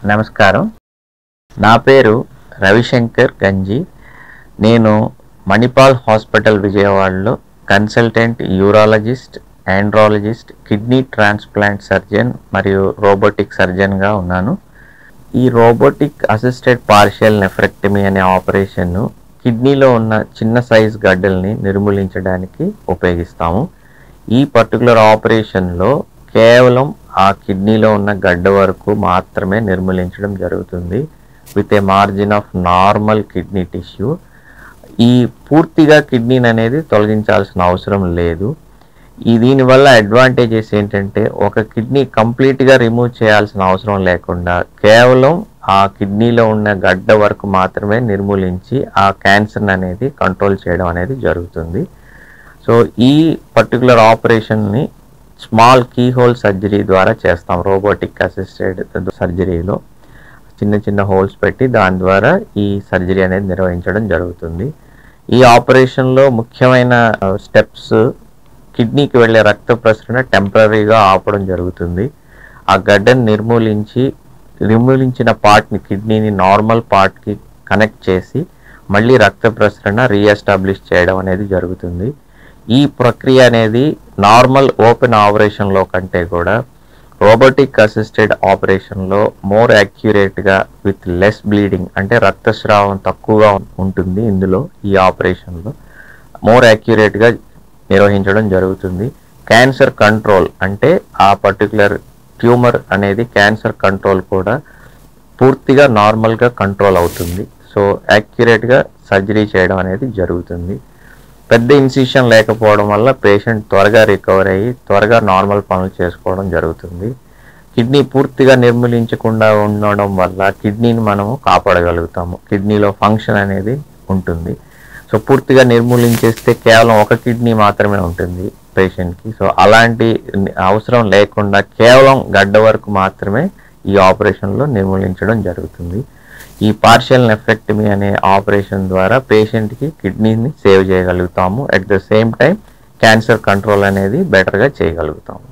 నమస్కారం నా పేరు రవిశంకర్ గంజి నేను మణిపాల్ హాస్పిటల్ విజయవాడలో consultant urologist andrologist kidney transplant surgeon మరియు రోబోటిక్ సర్జన్గా ఉన్నాను ఈ రోబోటిక్ అసిస్టెడ్ పార్షియల్ నెఫ్రెక్టమీ అనే ఆపరేషన్ను కిడ్నీలో ఉన్న చిన్న సైజ్ గడ్డల్ని నిర్మూలించడానికి ఉపయోగిస్తాము ఈ పర్టికులర్ ఆపరేషన్లో కేవలం ఆ కిడ్నీలో ఉన్న గడ్డ వరకు మాత్రమే నిర్మూలించడం జరుగుతుంది with a margin of normal kidney tissue ఈ పూర్తిగా కిడ్నీని అనేది తొలగించాల్సిన అవసరం లేదు ఈ దీనివల్ల అడ్వాంటేజెస్ ఏంటంటే ఒక కిడ్నీ కంప్లీట్గా రిమూవ్ చేయాల్సిన అవసరం లేకుండా కేవలం ఆ కిడ్నీలో ఉన్న గడ్డ వరకు మాత్రమే నిర్మూలించి ఆ క్యాన్సర్ అనేది కంట్రోల్ చేయడం అనేది జరుగుతుంది సో ఈ పర్టికులర్ ఆపరేషన్ని స్మాల్ కీ హోల్ సర్జరీ ద్వారా చేస్తాం రోబోటిక్ అసిస్టెడ్ సర్జరీలో చిన్న చిన్న హోల్స్ పెట్టి దాని ద్వారా ఈ సర్జరీ అనేది నిర్వహించడం జరుగుతుంది ఈ ఆపరేషన్లో ముఖ్యమైన స్టెప్స్ కిడ్నీకి వెళ్ళే రక్త ప్రసరణ టెంపరీగా ఆపడం జరుగుతుంది ఆ గడ్డను నిర్మూలించి నిర్మూలించిన పార్ట్ని కిడ్నీని నార్మల్ పార్ట్కి కనెక్ట్ చేసి మళ్ళీ రక్త ప్రసరణ రీఎస్టాబ్లిష్ చేయడం అనేది జరుగుతుంది ఈ ప్రక్రియ అనేది నార్మల్ ఓపెన్ ఆపరేషన్లో కంటే కూడా రోబోటిక్ అసిస్టెడ్ ఆపరేషన్లో మోర్ యాక్యురేట్గా విత్ లెస్ బ్లీడింగ్ అంటే రక్తస్రావం తక్కువగా ఉంటుంది ఇందులో ఈ ఆపరేషన్లో మోర్ యాక్యురేట్గా నిర్వహించడం జరుగుతుంది క్యాన్సర్ కంట్రోల్ అంటే ఆ పర్టికులర్ ట్యూమర్ అనేది క్యాన్సర్ కంట్రోల్ కూడా పూర్తిగా నార్మల్గా కంట్రోల్ అవుతుంది సో యాక్యురేట్గా సర్జరీ చేయడం అనేది జరుగుతుంది పెద్ద ఇన్సిషన్ లేకపోవడం వల్ల పేషెంట్ త్వరగా రికవర్ అయ్యి త్వరగా నార్మల్ పనులు చేసుకోవడం జరుగుతుంది కిడ్నీ పూర్తిగా నిర్మూలించకుండా ఉండడం వల్ల కిడ్నీని మనము కాపాడగలుగుతాము కిడ్నీలో ఫంక్షన్ అనేది ఉంటుంది సో పూర్తిగా నిర్మూలించేస్తే కేవలం ఒక కిడ్నీ మాత్రమే ఉంటుంది పేషెంట్కి సో అలాంటి అవసరం లేకుండా కేవలం గడ్డ వరకు మాత్రమే ఈ ఆపరేషన్లో నిర్మూలించడం జరుగుతుంది ఈ పార్షియల్ నెఫ్రెక్టమీ అనే ఆపరేషన్ ద్వారా పేషెంట్కి కిడ్నీని సేవ్ చేయగలుగుతాము at the same time cancer control అనేది బెటర్గా చేయగలుగుతాము